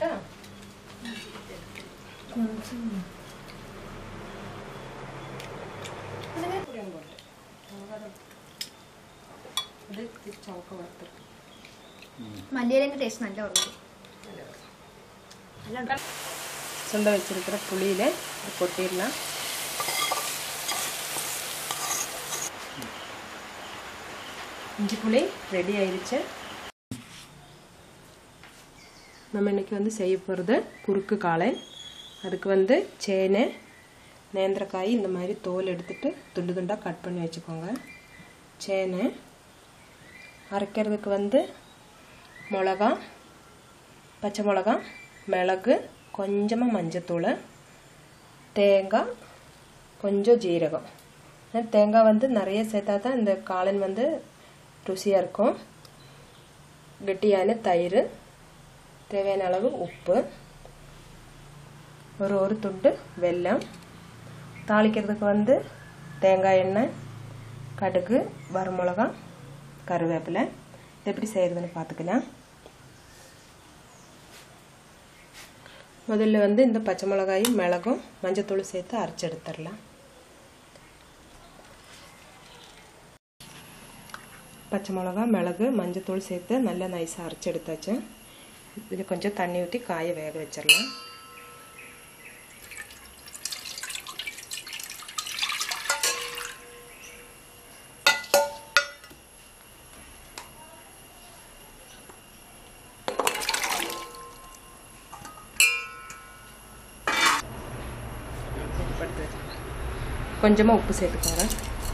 இருக்கா புளியம் போட்டு ഇത് ചുവക്ക വറുത്തെടുക്കും മല്ലിയിലേൻ്റെ ടേസ്റ്റ് നല്ല ഓർമ്മ சுண்ட வச்சிருக்கிற புளியில இது கொட்டிடலாம் இஞ்சி புளி ரெடி ஆயிடுச்சு நம்ம இன்னைக்கு வந்து செய்ய போகிறது குறுக்கு காளை அதுக்கு வந்து சேனை நேந்திரக்காய் இந்த மாதிரி தோல் எடுத்துட்டு துண்டு துண்டாக கட் பண்ணி வச்சுக்கோங்க சேனை அரைக்கிறதுக்கு வந்து மிளகா பச்சை மிளகா மிளகு கொஞ்சமாக மஞ்சத்தூள் தேங்காய் கொஞ்சம் ஜீரகம் ஏன்னா தேங்காய் வந்து நிறைய சேர்த்தா தான் இந்த காளான் வந்து ருசியாக இருக்கும் கெட்டியான தயிர் தேவையான அளவு உப்பு ஒரு ஒரு துண்டு வெல்லம் தாளிக்கிறதுக்கு வந்து தேங்காய் எண்ணெய் கடுகு வரமிளகா கருவேப்பிலை இது எப்படி செய்கிறதுன்னு பார்த்துக்கலாம் முதல்ல வந்து இந்த பச்சை மிளகாயும் மிளகும் மஞ்சத்தூள் சேர்த்து அரைச்சி எடுத்துடலாம் பச்சை மிளகா மிளகு மஞ்சத்தூள் சேர்த்து நல்லா நைஸாக அரைச்சி எடுத்தாச்சு இது கொஞ்சம் தண்ணி ஊற்றி காய வேக வச்சிடலாம் கொஞ்சமாக உப்பு சேர்த்துக்கோங்க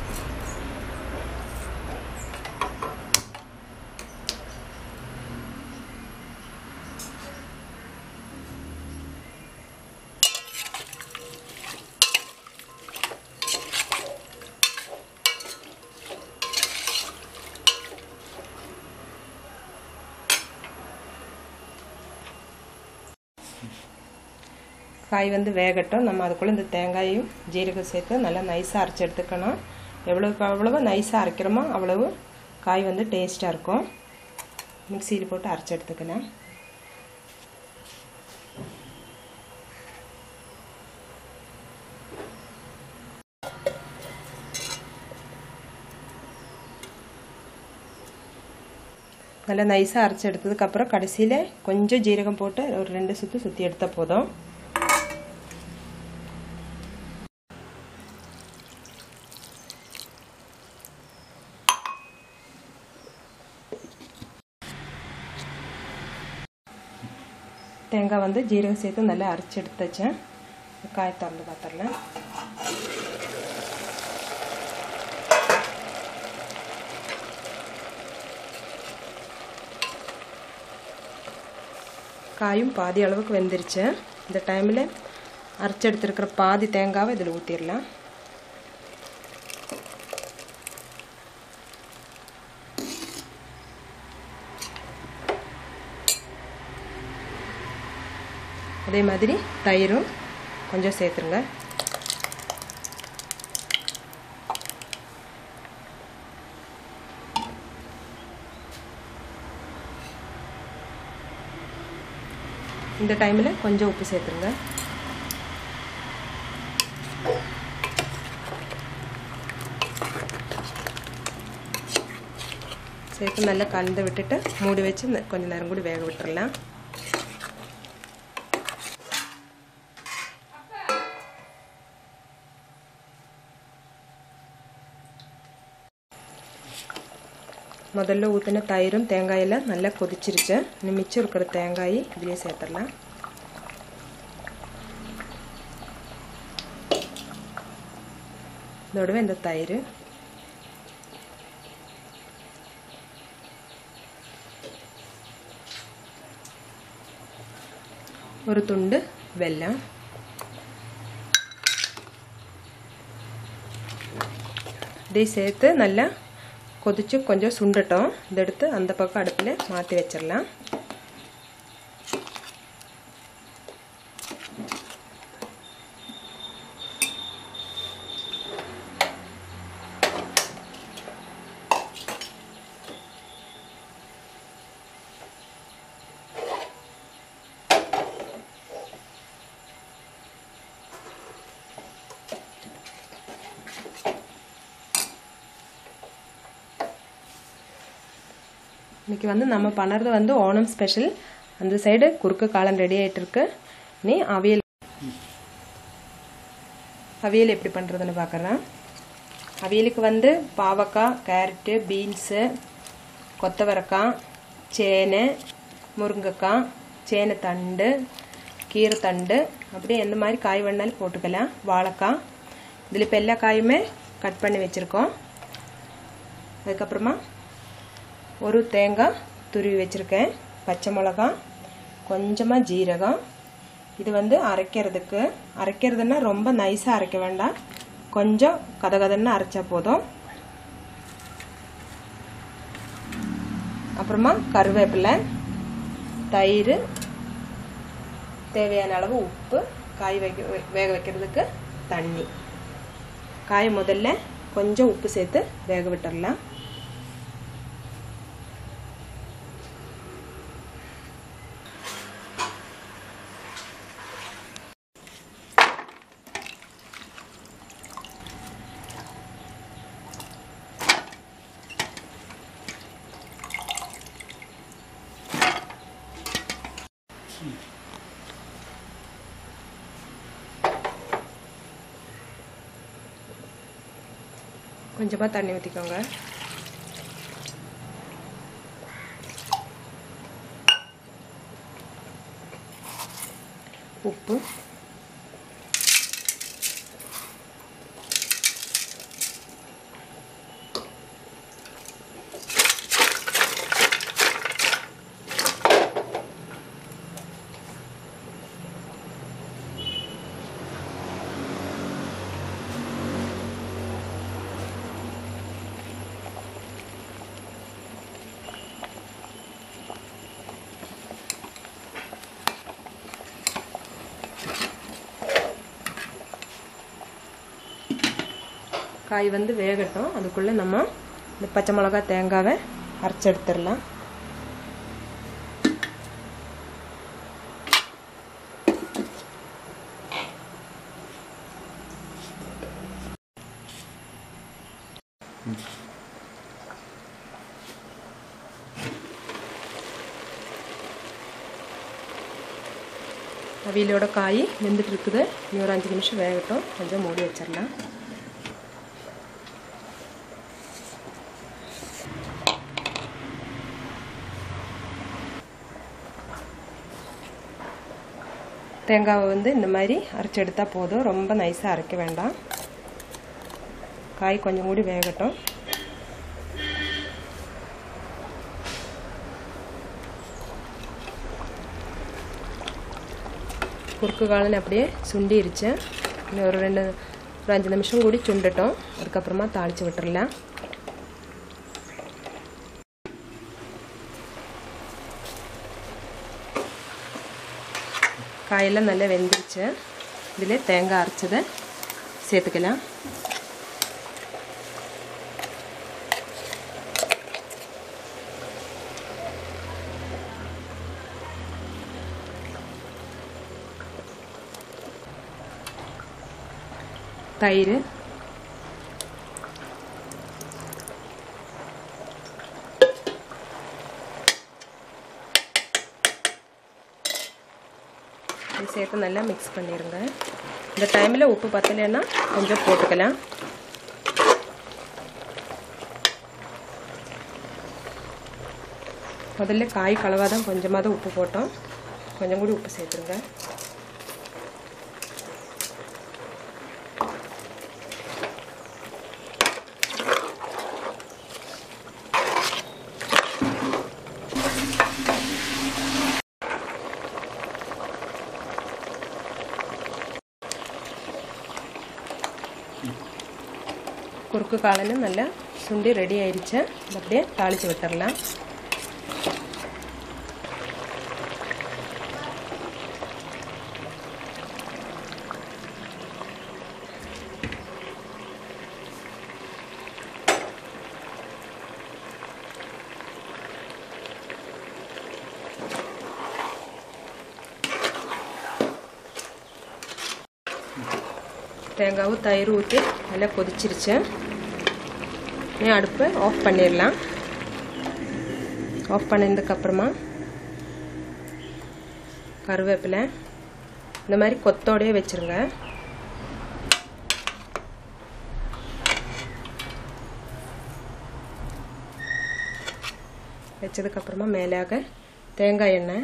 காய் வந்து வேகட்டும் நம்ம அதுக்குள்ளே இந்த தேங்காயும் ஜீரகம் சேர்த்து நல்லா நைஸாக அரைச்சி எடுத்துக்கணும் எவ்வளோக்கு அவ்வளவு நைஸாக அரைக்கிறோமோ அவ்வளவு காய் வந்து டேஸ்ட்டாக இருக்கும் மிக்சியில் போட்டு அரைச்சி எடுத்துக்கலாம் நல்லா நைஸாக அரைச்சி எடுத்ததுக்கப்புறம் கடைசியில் கொஞ்சம் ஜீரகம் போட்டு ஒரு ரெண்டு சுற்று சுற்றி எடுத்தால் போதும் தேங்காய் வந்து ஜீரகம் சேர்த்து நல்லா அரைச்சி எடுத்து வச்சேன் காய் திறந்து பார்த்துடலாம் காயும் பாதி அளவுக்கு வெந்துருச்சு இந்த டைமில் அரைச்சி எடுத்துருக்கிற பாதி தேங்காவை இதில் ஊற்றிடலாம் அதே மாதிரி தயிரும் கொஞ்சம் சேர்த்துருங்க இந்த டைமில் கொஞ்சம் உப்பு சேர்த்துருங்க சேர்த்து நல்லா கலந்து விட்டுட்டு மூடி வச்சு கொஞ்சம் நேரம் கூட வேக விட்டுறலாம் முதல்ல ஊற்றின தயிரும் தேங்காயெல்லாம் நல்லா கொதிச்சிருச்சு இன்னும் மிச்சம் இருக்கிற தேங்காய் இதுலேயே சேர்த்துடலாம் இதோடவே இந்த தயிர் ஒரு துண்டு வெல்லம் இதை சேர்த்து நல்லா கொதிச்சு கொஞ்சம் சுண்டட்டும் இதெடுத்து அந்த பக்கம் அடுப்பில் மாற்றி வச்சிடலாம் இன்னைக்கு வந்து நம்ம பண்ணுறது வந்து ஓணம் ஸ்பெஷல் அந்த சைடு குறுக்கு காளான் ரெடி ஆகிட்டு இருக்கு நீ அவியல் அவியல் எப்படி பண்ணுறதுன்னு பார்க்குறேன் அவியலுக்கு வந்து பாவக்காய் கேரட்டு பீன்ஸு கொத்தவரக்காய் சேனை முருங்கைக்காய் சேனை தண்டு கீரை தண்டு அப்படியே எந்த மாதிரி காய் வேணாலும் போட்டுக்கலாம் வாழைக்காய் இதில் இப்போ எல்லா காயுமே கட் பண்ணி வச்சுருக்கோம் அதுக்கப்புறமா ஒரு தேங்காய் துருவி வச்சுருக்கேன் பச்சை மிளகா கொஞ்சமாக ஜீரகம் இது வந்து அரைக்கிறதுக்கு அரைக்கிறதுன்னா ரொம்ப நைஸாக அரைக்க வேண்டாம் கொஞ்சம் கதகதன்னு அரைச்சா போதும் அப்புறமா கருவேப்பிலை தயிர் தேவையான அளவு உப்பு காய் வைக்க வேக வைக்கிறதுக்கு தண்ணி காய் முதல்ல கொஞ்சம் உப்பு சேர்த்து வேக விட்டுடலாம் கொஞ்சமாக தண்ணி ஊற்றிக்கோங்க உப்பு காய் வந்து வேகட்டும் அதுக்குள்ளே நம்ம இந்த பச்சை மிளகா தேங்காவை அரைச்சி எடுத்துடலாம் அவியலோட காய் வெந்துட்டு இருக்குது இன்னும் ஒரு அஞ்சு நிமிஷம் வேகட்டும் கொஞ்சம் மூடி வச்சிடலாம் தேங்காவை வந்து இந்த மாதிரி அரைச்சி எடுத்தால் போதும் ரொம்ப நைஸாக அரைக்க வேண்டாம் காய் கொஞ்சம் கூடி வேகட்டும் குறுக்கு காலன் அப்படியே சுண்டிருச்சு இன்னும் ஒரு ரெண்டு ஒரு அஞ்சு நிமிஷம் கூடி சுண்டட்டும் அதுக்கப்புறமா தாளித்து விட்டுறலாம் காயெல்லாம் நல்லா வெந்துருச்சு இதில் தேங்காய் அரைச்சதை சேர்த்துக்கலாம் தயிர் இது சேர்த்து நல்லா மிக்ஸ் பண்ணிடுங்க இந்த டைமில் உப்பு பத்தலைன்னா கொஞ்சம் போட்டுக்கலாம் முதல்ல காய் கலவாதான் கொஞ்சமாக தான் உப்பு போட்டோம் கொஞ்சம் கூட உப்பு சேர்த்துருங்க குறுக்கு காலன்னு நல்லா சுண்டி ரெடி ஆயிடுச்சு அப்படியே தாளித்து விட்டுறலாம் தேங்காவும் தயிர் ஊற்றி நல்லா கொதிச்சிருச்சு நீ அடுப்பை ஆஃப் பண்ணிடலாம் ஆஃப் பண்ணதுக்கப்புறமா கருவேப்பிலை இந்த மாதிரி கொத்தோடையே வச்சுருங்க வச்சதுக்கப்புறமா மேலாக தேங்காய் எண்ணெய்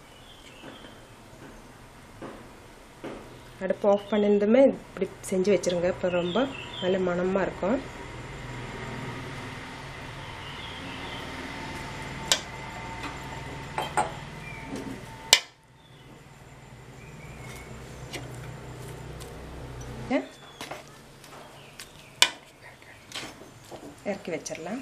அடுப்பு ஆஃப் பண்ணியிருந்துமே இப்படி செஞ்சு வச்சுருங்க இப்போ ரொம்ப நல்ல மணமாக இருக்கும் இறக்கி வச்சிடலாம்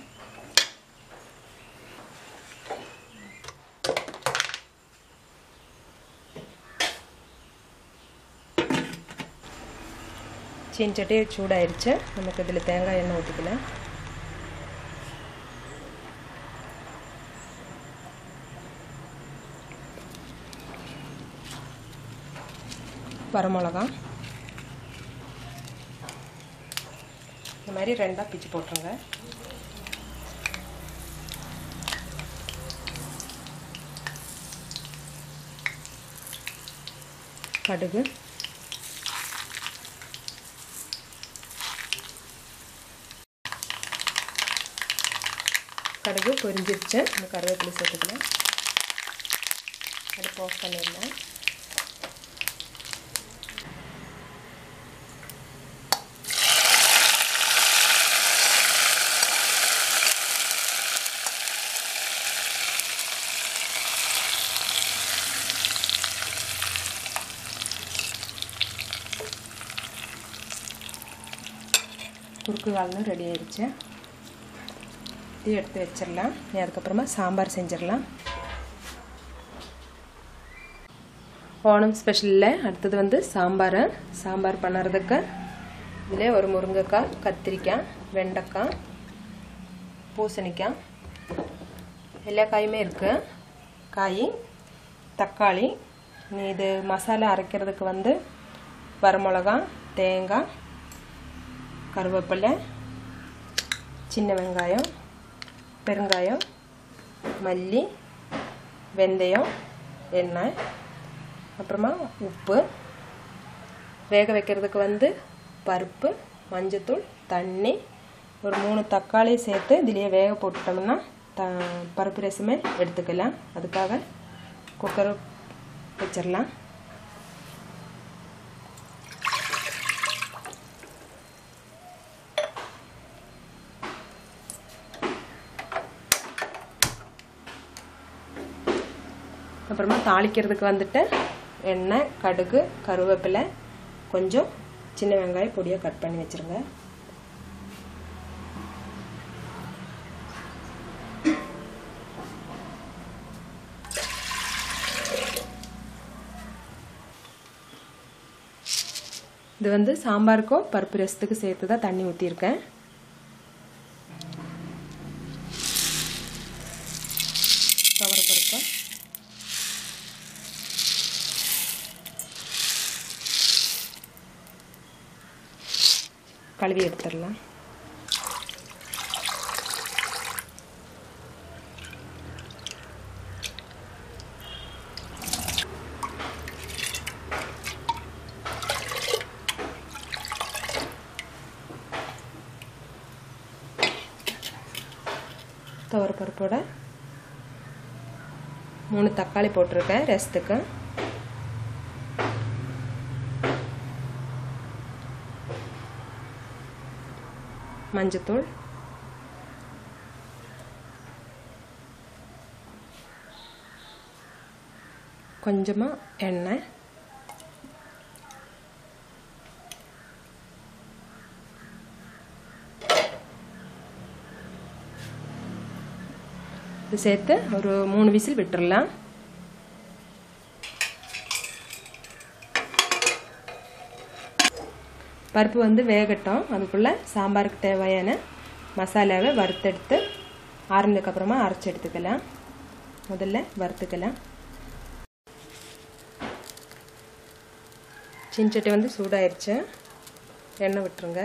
சீன்சட்டி சூடாயிருச்சு நமக்கு இதில் தேங்காய் எண்ணெய் ஊற்றிக்கலாம் வரமிளகா இந்த மாதிரி ரெண்டாக பிச்சு போட்டுருங்க கடுகு கடுகு பொரிஞ்சிருச்சு இந்த கருவேப்பிலை சேர்த்துக்கலாம் அடுப்பு ஆஃப் பண்ணிடலாம் குறுக்கு காலம் ரெடி ஆயிடுச்சு டீ எடுத்து வச்சிடலாம் நீ அதுக்கப்புறமா சாம்பார் செஞ்சிடலாம் ஓணம் ஸ்பெஷலில் அடுத்தது வந்து சாம்பார் சாம்பார் பண்ணுறதுக்கு இதில் ஒரு முருங்கைக்காய் கத்திரிக்காய் வெண்டைக்காய் பூசணிக்காய் எல்லா காயுமே இருக்குது காய் தக்காளி நீ இது மசாலா அரைக்கிறதுக்கு வந்து வரமிளகா தேங்காய் கருவேப்பிலை சின்ன வெங்காயம் பெருங்காயம் மல்லி வெந்தயம் எண்ணெய் அப்புறமா உப்பு வேக வைக்கிறதுக்கு வந்து பருப்பு மஞ்சத்தூள் தண்ணி ஒரு மூணு தக்காளி சேர்த்து இதுலேயே வேக போட்டுட்டோம்னா த பருப்பு ரசமே எடுத்துக்கலாம் அதுக்காக குக்கர் வச்சிடலாம் அப்புறமா தாளிக்கிறதுக்கு வந்துட்டு எண்ணெய் கடுகு கருவேப்பிலை கொஞ்சம் சின்ன வெங்காயம் பொடியாக கட் பண்ணி வச்சுருங்க இது வந்து சாம்பாருக்கும் பருப்பு ரசத்துக்கு சேர்த்து தான் தண்ணி ஊற்றிருக்கேன் துவரப்பருப்பு கழுவி எடுத்துடலாம் துவரப்பருப்போட மூணு தக்காளி போட்டிருக்கேன் ரசத்துக்கு மஞ்சத்தூள் கொஞ்சமாக எண்ணெய் இது சேர்த்து ஒரு மூணு விசில் விட்டுடலாம் பருப்பு வந்து வேகட்டும் அதுக்குள்ளே சாம்பாருக்கு தேவையான மசாலாவை வறுத்தெடுத்து ஆறுனதுக்கப்புறமா அரைச்சி எடுத்துக்கலாம் முதல்ல வறுத்துக்கலாம் சின்சட்டி வந்து சூடாயிருச்சு எண்ணெய் விட்டுருங்க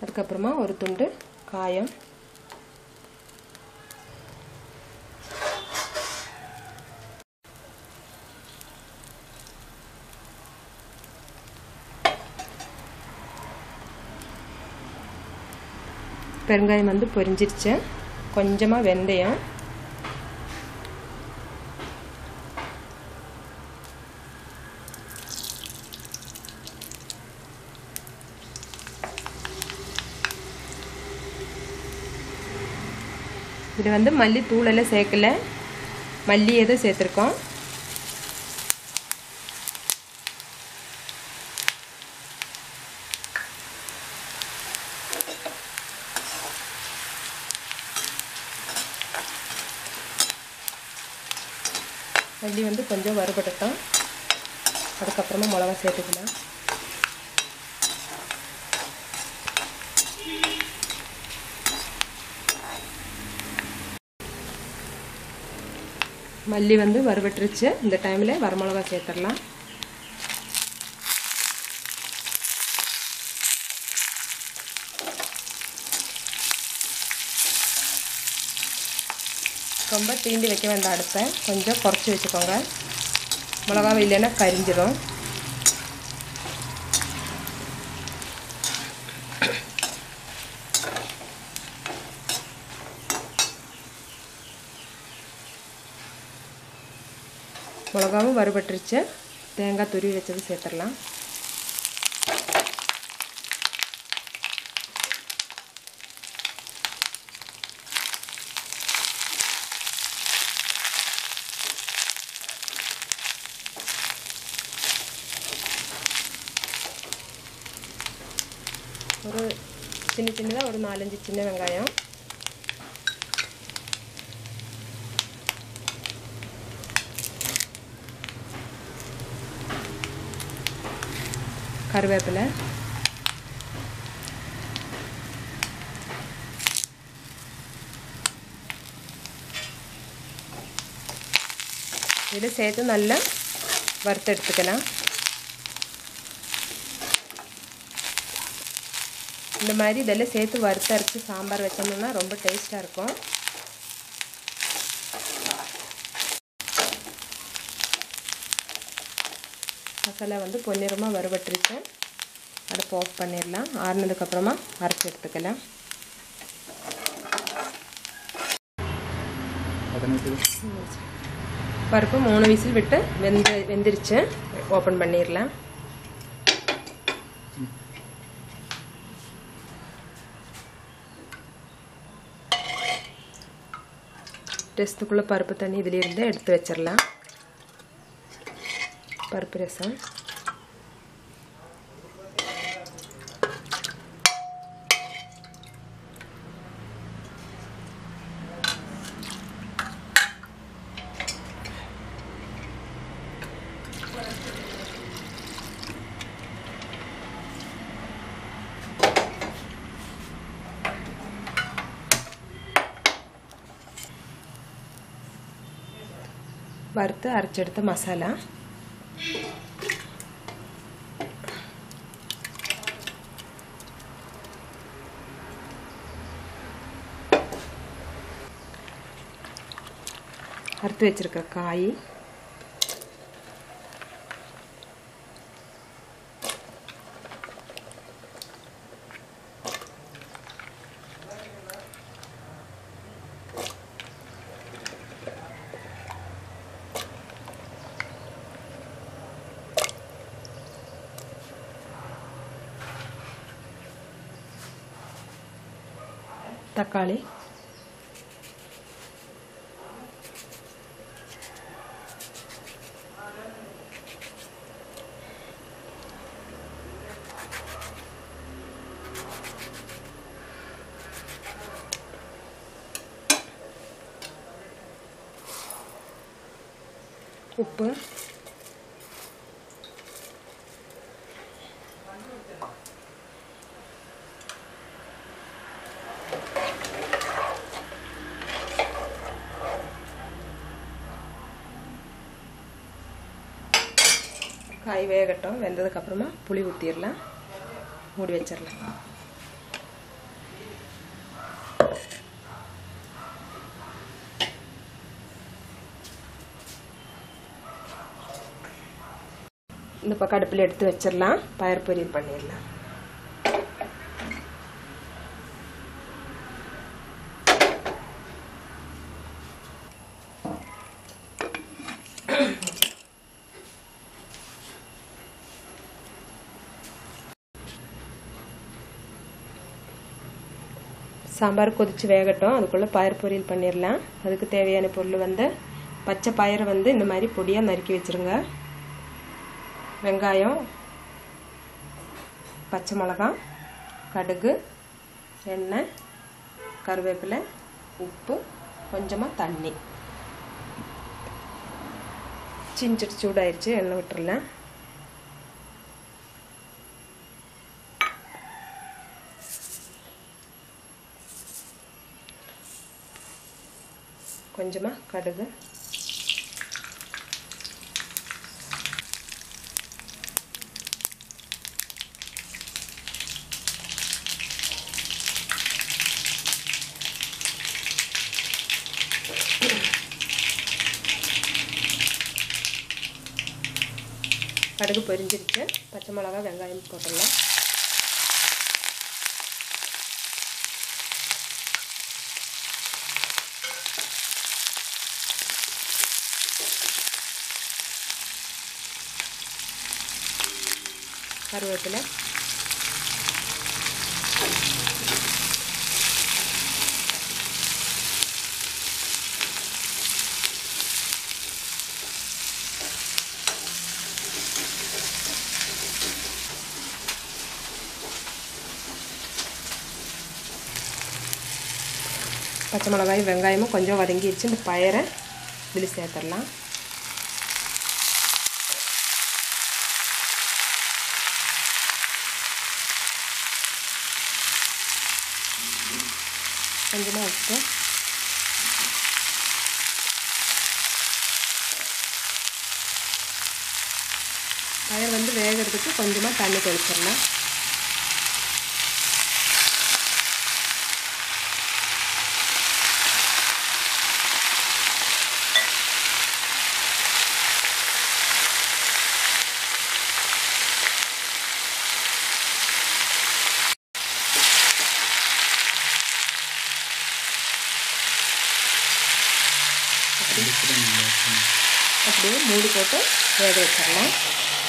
அதுக்கப்புறமா ஒரு துண்டு காயம் பெருங்காயம் வந்து பொரிஞ்சிருச்சு கொஞ்சமாக வெந்தயம் இது வந்து மல்லி தூளெல்லாம் சேர்க்கல மல்லி எதுவும் சேர்த்துருக்கோம் மல்லி வந்து கொஞ்சம் வறுபடட்டும் அதுக்கப்புறமா மிளகா சேர்த்துக்கலாம் மல்லி வந்து வறுபட்டுருச்சு இந்த டைமில் வரமிளகா சேர்த்துடலாம் ரொம்ப தீண்டி வைக்க வேண்டாம் அடுப்பை கொஞ்சம் குறைச்சி வச்சுக்கோங்க மிளகாவை இல்லைன்னா கரிஞ்சிடும் மிளகாவும் வறுபட்டுருச்சு தேங்காய் துருவி வச்சது சேர்த்துடலாம் ஒரு சின்ன சின்னதாக ஒரு நாலஞ்சு சின்ன வெங்காயம் கருவேப்பிலை இதில் சேர்த்து நல்லா வறுத்து எடுத்துக்கலாம் இந்த மாதிரி இதெல்லாம் சேர்த்து வறுத்து அரைச்சி சாம்பார் வச்சோம்னா ரொம்ப டேஸ்ட்டாக இருக்கும் மசாலா வந்து பொன்னிறமாக வறுபட்டுருச்சு அடுப்பு ஆஃப் பண்ணிடலாம் ஆறுனதுக்கப்புறமா அரைச்சி எடுத்துக்கலாம் பருப்பு மூணு விசில் விட்டு வெந்து வெந்துருச்சு ஓப்பன் பண்ணிடலாம் ரசத்துக்குள்ளே பருப்பு தண்ணி இதிலிருந்து எடுத்து வச்சிடலாம் பருப்பு ரசம் வறுத்து அரைச்செடுத்த மசாலா அறுத்து வச்சிருக்க காய் தக்காளி உப்பு காய் வேகட்டும் வெந்ததுக்கப்புறமா புளி ஊற்றிடலாம் மூடி வச்சிடலாம் இந்த பக்கம் அடுப்பில் எடுத்து வச்சிடலாம் பயிர் பொரியல் பண்ணிடலாம் சாம்பார் கொதித்து வேகட்டும் அதுக்குள்ளே பயிர் பொரியல் பண்ணிடலாம் அதுக்கு தேவையான பொருள் வந்து பச்சை பயிரை வந்து இந்த மாதிரி பொடியாக நறுக்கி வச்சுருங்க வெங்காயம் பச்சை மிளகாய் கடுகு எண்ணெய் கருவேப்பிலை உப்பு கொஞ்சமாக தண்ணி சிஞ்சிட்டு சூடாயிருச்சு எண்ணெய் விட்டுறலாம் கொஞ்சமாக கடுகு கடுகு பொரிஞ்சிருச்சு பச்சை மிளகா வெங்காயம் போட்டுடலாம் கருவேப்பிலை பச்சை மிளகாயும் வெங்காயமும் கொஞ்சம் வதங்கிடுச்சு இந்த பயரை இதில் சேர்த்துடலாம் கொஞ்சமாக உப்பு பயிர் வந்து வேகிறதுக்கு கொஞ்சமாக தண்ணி தெளிச்சிடலாம் அப்படியே மூடி போட்டு வேக வச்சிடலாம்